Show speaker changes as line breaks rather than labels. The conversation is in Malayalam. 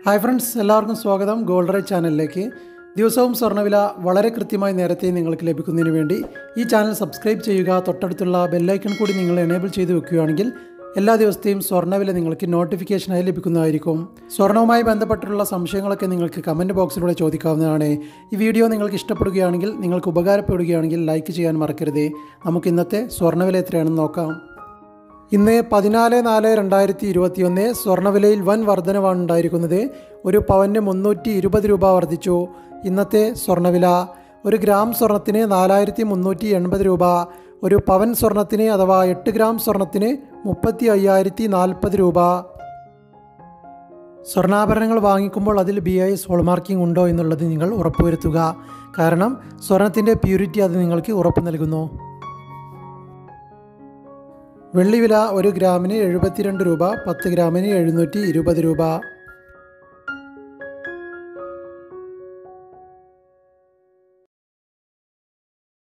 ഹായ് ഫ്രണ്ട്സ് എല്ലാവർക്കും സ്വാഗതം ഗോൾഡ് റൈറ്റ് ചാനലിലേക്ക് ദിവസവും സ്വർണ്ണവില വളരെ കൃത്യമായി നേരത്തെ നിങ്ങൾക്ക് ലഭിക്കുന്നതിന് വേണ്ടി ഈ ചാനൽ സബ്സ്ക്രൈബ് ചെയ്യുക തൊട്ടടുത്തുള്ള ബെല്ലൈക്കൺ കൂടി നിങ്ങൾ എനേബിൾ ചെയ്ത് വെക്കുകയാണെങ്കിൽ എല്ലാ ദിവസത്തെയും സ്വർണ്ണവില നിങ്ങൾക്ക് നോട്ടിഫിക്കേഷനായി ലഭിക്കുന്നതായിരിക്കും സ്വർണവുമായി ബന്ധപ്പെട്ടുള്ള സംശയങ്ങളൊക്കെ നിങ്ങൾക്ക് കമൻറ്റ് ബോക്സിലൂടെ ചോദിക്കാവുന്നതാണ് ഈ വീഡിയോ നിങ്ങൾക്ക് ഇഷ്ടപ്പെടുകയാണെങ്കിൽ നിങ്ങൾക്ക് ഉപകാരപ്പെടുകയാണെങ്കിൽ ലൈക്ക് ചെയ്യാൻ മറക്കരുത് നമുക്ക് ഇന്നത്തെ സ്വർണ്ണവില എത്രയാണെന്ന് നോക്കാം ഇന്ന് പതിനാല് നാല് രണ്ടായിരത്തി ഇരുപത്തിയൊന്ന് സ്വർണ്ണവിലയിൽ വൻ വർധനവാണ് ഉണ്ടായിരിക്കുന്നത് ഒരു പവന് മുന്നൂറ്റി ഇരുപത് രൂപ വർദ്ധിച്ചു ഇന്നത്തെ സ്വർണ്ണവില ഒരു ഗ്രാം സ്വർണത്തിന് നാലായിരത്തി മുന്നൂറ്റി എൺപത് രൂപ ഒരു പവൻ സ്വർണത്തിന് അഥവാ എട്ട് ഗ്രാം സ്വർണത്തിന് മുപ്പത്തി അയ്യായിരത്തി നാൽപ്പത് രൂപ സ്വർണ്ണാഭരണങ്ങൾ വാങ്ങിക്കുമ്പോൾ അതിൽ ബി ഐ എസ് ഹോൾമാർക്കിംഗ് ഉണ്ടോ എന്നുള്ളത് നിങ്ങൾ ഉറപ്പുവരുത്തുക കാരണം സ്വർണത്തിൻ്റെ പ്യൂരിറ്റി അത് നിങ്ങൾക്ക് ഉറപ്പ് നൽകുന്നു വെള്ളിവില ഒരു ഗ്രാമിന് എഴുപത്തിരണ്ട് രൂപ പത്ത് ഗ്രാമിന് എഴുന്നൂറ്റി ഇരുപത് രൂപ